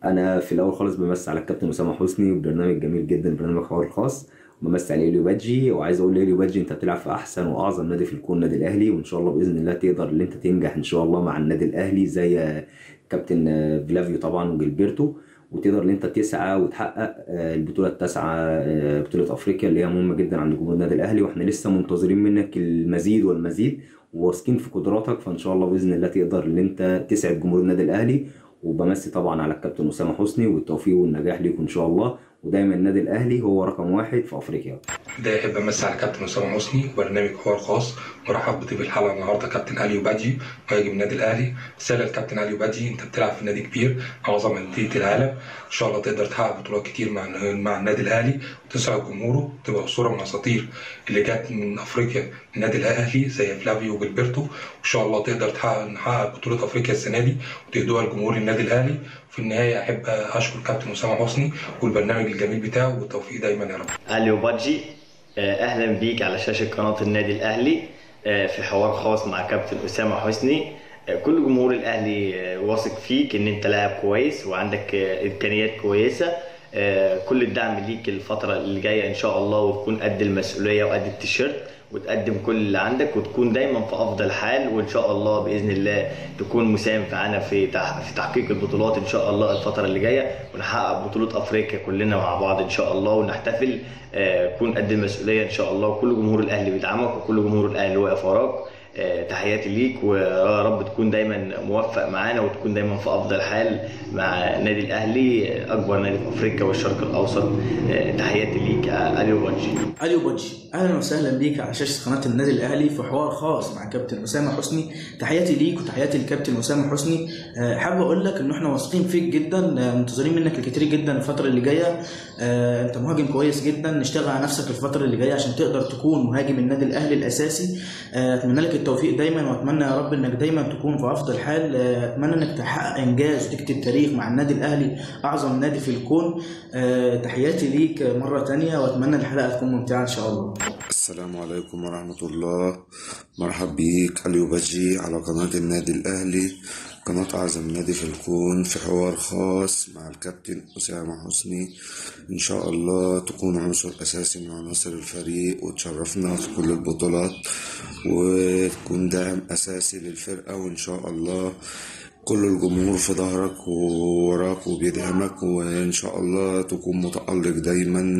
انا في الاول خالص بمسي على الكابتن اسامه حسني وبرنامج جميل جدا برنامج حوار الخاص وبمسي على اليو بادجي وعايز اقول لإليو بادجي انت بتلعب في احسن واعظم نادي في الكون النادي الاهلي وان شاء الله باذن الله تقدر ان انت تنجح ان شاء الله مع النادي الاهلي زي كابتن فلافيو طبعا وجilberto وتقدر ان انت تسعى وتحقق آه، البطوله التاسعه آه، بطوله افريقيا اللي هي مهمه جدا عند جمهور النادي الاهلي واحنا لسه منتظرين منك المزيد والمزيد وواثقين في قدراتك فان شاء الله باذن الله تقدر ان انت تسعد جمهور النادي الاهلي وبمسي طبعا على الكابتن اسامه حسني والتوفيق والنجاح ليكم ان شاء الله ودايما النادي الاهلي هو رقم واحد في افريقيا ده يحب امسي على كابتن اسامه حسني وبرنامج حوار خاص مرحب بضيف الحلقه النهارده كابتن اليو بادجي مهاجم النادي الاهلي رساله للكابتن اليو بادجي انت بتلعب في نادي كبير اعظم انديه العالم ان شاء الله تقدر تحقق بطولات كتير مع مع النادي الاهلي وتسعد جمهوره تبقى صوره من الاساطير اللي جت من افريقيا النادي الاهلي زي فلافيو وجilberto وان شاء الله تقدر تحقق نحقق بطوله افريقيا السنه دي وتهدوها لجمهور النادي الاهلي في النهايه احب اشكر كابتن اسامه حسني والبرنامج الجميل بتاعه والتوفيق دايما يا رب اليو بادجي آه، اهلا بيك على شاشه قناه النادي الاهلي آه، في حوار خاص مع كابتن اسامه حسني آه، كل جمهور الاهلي آه، واثق فيك ان انت لاعب كويس وعندك آه، امكانيات كويسه آه، كل الدعم ليك الفتره اللي جايه ان شاء الله وتكون قد المسؤوليه وقد التيشيرت وتقدم كل اللي عندك وتكون دايما في افضل حال وان شاء الله باذن الله تكون مساهم معانا في تح- في تحقيق البطولات ان شاء الله الفتره اللي جايه ونحقق بطوله افريقيا كلنا مع بعض ان شاء الله ونحتفل آه، كون قد المسؤوليه ان شاء الله وكل جمهور الاهلي بيدعمك وكل جمهور الاهلي واقف وراك آه، تحياتي ليك ويا رب تكون دايما موفق معانا وتكون دايما في افضل حال مع النادي الاهلي آه، اكبر نادي في افريقيا والشرق الاوسط آه، تحياتي ليك آه، اليو بانجي اليو بادجي اهلا وسهلا بيك على شاشه قناه النادي الاهلي في حوار خاص مع كابتن اسامه حسني تحياتي ليك وتحياتي للكابتن اسامه حسني آه، حابب اقول لك ان احنا واثقين فيك جدا آه، منتظرين منك الكتير جدا الفتره اللي جايه آه، انت مهاجم كويس جدا نشتغل على نفسك الفتره اللي جايه عشان تقدر تكون مهاجم النادي الاهلي الاساسي آه، اتمنى لك التوفيق دايما واتمنى يا رب انك دايما تكون في افضل حال آه، اتمنى انك تحقق انجاز وتكتب تاريخ مع النادي الاهلي اعظم نادي في الكون آه، تحياتي ليك مره تانية واتمنى الحلقه تكون ممتعه ان شاء الله السلام عليكم ورحمة الله مرحب بيك علي وبجي على قناة النادي الأهلي قناة أعظم نادي في الكون في حوار خاص مع الكابتن أسامة حسني إن شاء الله تكون عنصر أساسي من عناصر الفريق وتشرفنا في كل البطولات وتكون داعم أساسي للفرقة وإن شاء الله كل الجمهور في ظهرك ووراك وبيدعمك وإن شاء الله تكون متألق دايما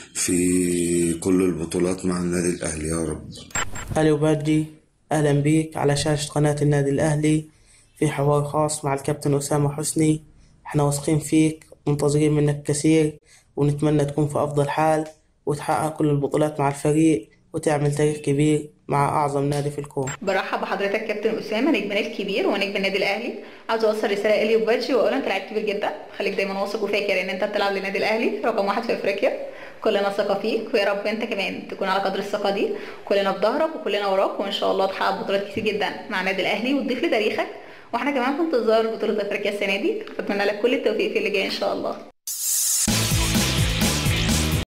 في كل البطولات مع النادي الأهلي يا رب اليو بادجي أهلا بيك على شاشة قناة النادي الأهلي في حوار خاص مع الكابتن أسامة حسني احنا واثقين فيك منتظرين منك كثير ونتمنى تكون في أفضل حال وتحقق كل البطولات مع الفريق وتعمل تاريخ كبير مع أعظم نادي في الكون برحب بحضرتك كابتن اسامه نجمنا الكبير ونجم النادي الاهلي عاوز اوصل رساله اليو بادجي واقول انت لعيب كبير جدا خليك دايما واثق وفاكر ان انت بتلعب للنادي الاهلي رقم واحد في افريقيا كلنا ثقه فيك ويا رب انت كمان تكون على قدر الثقه دي كلنا في ظهرك وكلنا وراك وان شاء الله تحقق بطولات كتير جدا مع النادي الاهلي وتضيف لتاريخك واحنا كمان في انتظار بطوله افريقيا السنه دي فاتمنى لك كل التوفيق في اللي جاي ان شاء الله